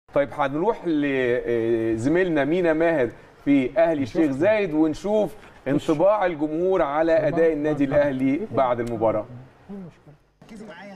طيب هنروح لزميلنا مينا ماهر في اهلي الشيخ زايد ونشوف انطباع الجمهور على اداء النادي الاهلي بعد المباراه ركزوا معايا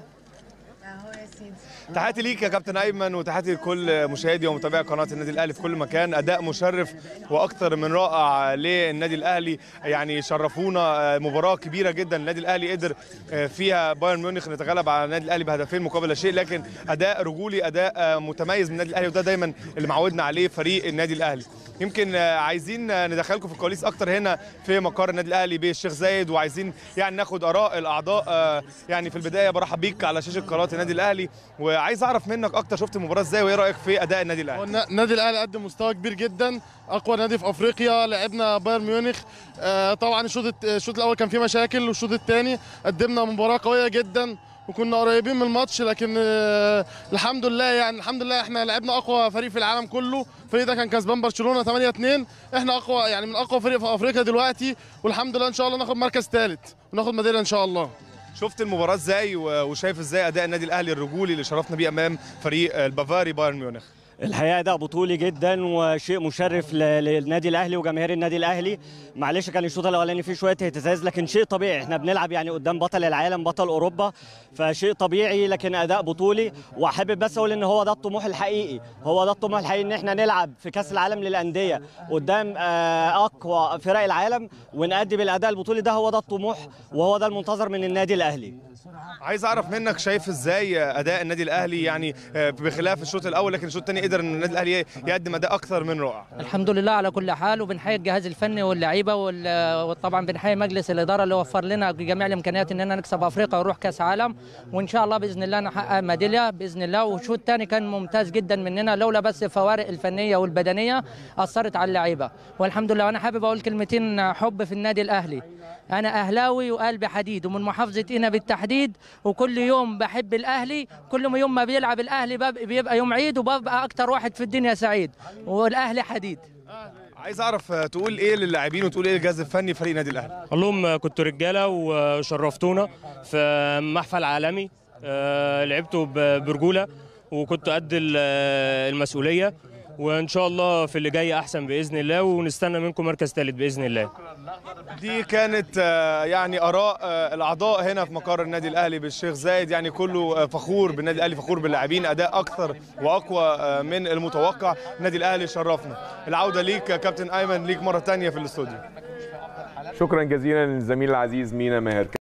اهو يا سيدي تحياتي ليك يا كابتن ايمن وتحياتي لكل مشاهدي ومتابعي قناه النادي الاهلي في كل مكان اداء مشرف واكثر من رائع للنادي الاهلي يعني شرفونا مباراه كبيره جدا النادي الاهلي قدر فيها بايرن ميونخ نتغلب على النادي الاهلي بهدفين مقابل لا شيء لكن اداء رجولي اداء متميز من النادي الاهلي وده دايما اللي معودنا عليه فريق النادي الاهلي يمكن عايزين ندخلكم في الكواليس اكتر هنا في مقر النادي الاهلي بالشيخ زايد وعايزين يعني ناخد اراء الاعضاء يعني في البدايه برحب بيك على شاشه قناه النادي الاهلي وعايز اعرف منك اكتر شفت المباراه ازاي وايه رايك في اداء النادي الاهلي هو النادي الاهلي قدم مستوى كبير جدا اقوى نادي في افريقيا لعبنا بايرن ميونخ آه طبعا الشوط الشوط الاول كان فيه مشاكل والشوط الثاني قدمنا مباراه قويه جدا وكنا قريبين من الماتش لكن آه الحمد لله يعني الحمد لله احنا لعبنا اقوى فريق في العالم كله الفريق ده كان كسبان برشلونه 8 2 احنا اقوى يعني من اقوى فريق في افريقيا دلوقتي والحمد لله ان شاء الله ناخد مركز ثالث وناخد ميداليه ان شاء الله شفت المباراه ازاي وشايف ازاي اداء النادي الاهلي الرجولي اللي شرفنا بيه امام فريق البافاري بايرن ميونخ الحقيقه ده بطولي جدا وشيء مشرف للنادي الاهلي وجماهير النادي الاهلي معلش كان الشوط الاولاني فيه شويه اهتزاز لكن شيء طبيعي احنا بنلعب يعني قدام بطل العالم بطل اوروبا فشيء طبيعي لكن اداء بطولي وحابب بس اقول ان هو ده الطموح الحقيقي هو ده الطموح الحقيقي ان احنا نلعب في كاس العالم للانديه قدام اقوى فرق العالم ونأدي بالاداء البطولي ده هو ده الطموح وهو ده المنتظر من النادي الاهلي عايز اعرف منك شايف ازاي اداء النادي الاهلي يعني بخلاف الشوط الاول لكن الشوط الثاني قدر ان النادي الاهلي يقدم اداء اكثر من رائع الحمد لله على كل حال وبنحيي الجهاز الفني واللعيبه وطبعا بنحيي مجلس الاداره اللي وفر لنا جميع الامكانيات اننا نكسب افريقيا ونروح كاس عالم وان شاء الله باذن الله نحقق ميداليه باذن الله والشوط الثاني كان ممتاز جدا مننا لولا بس الفوارق الفنيه والبدنيه اثرت على اللعيبه والحمد لله وانا حابب اقول كلمتين حب في النادي الاهلي انا اهلاوي وقلبي حديد ومن محافظه قنا بالتحديد وكل يوم بحب الاهلي كل يوم ما بيلعب الاهلي بيبقى يوم عيد وببقى اكتر واحد في الدنيا سعيد والاهلي حديد عايز اعرف تقول ايه للاعبين وتقول ايه للجهاز الفني فريق النادي الاهلي اقول لهم كنتوا رجاله وشرفتونا في محفل عالمي لعبتوا برجوله وكنتوا قد المسؤوليه وان شاء الله في اللي جاي احسن باذن الله ونستنى منكم مركز ثالث باذن الله دي كانت يعني اراء الاعضاء هنا في مقر النادي الاهلي بالشيخ زايد يعني كله فخور بالنادي الاهلي فخور باللاعبين اداء اكثر واقوى من المتوقع النادي الاهلي شرفنا العوده ليك كابتن ايمن ليك مره ثانيه في الاستوديو شكرا جزيلا للزميل العزيز مينا ماهر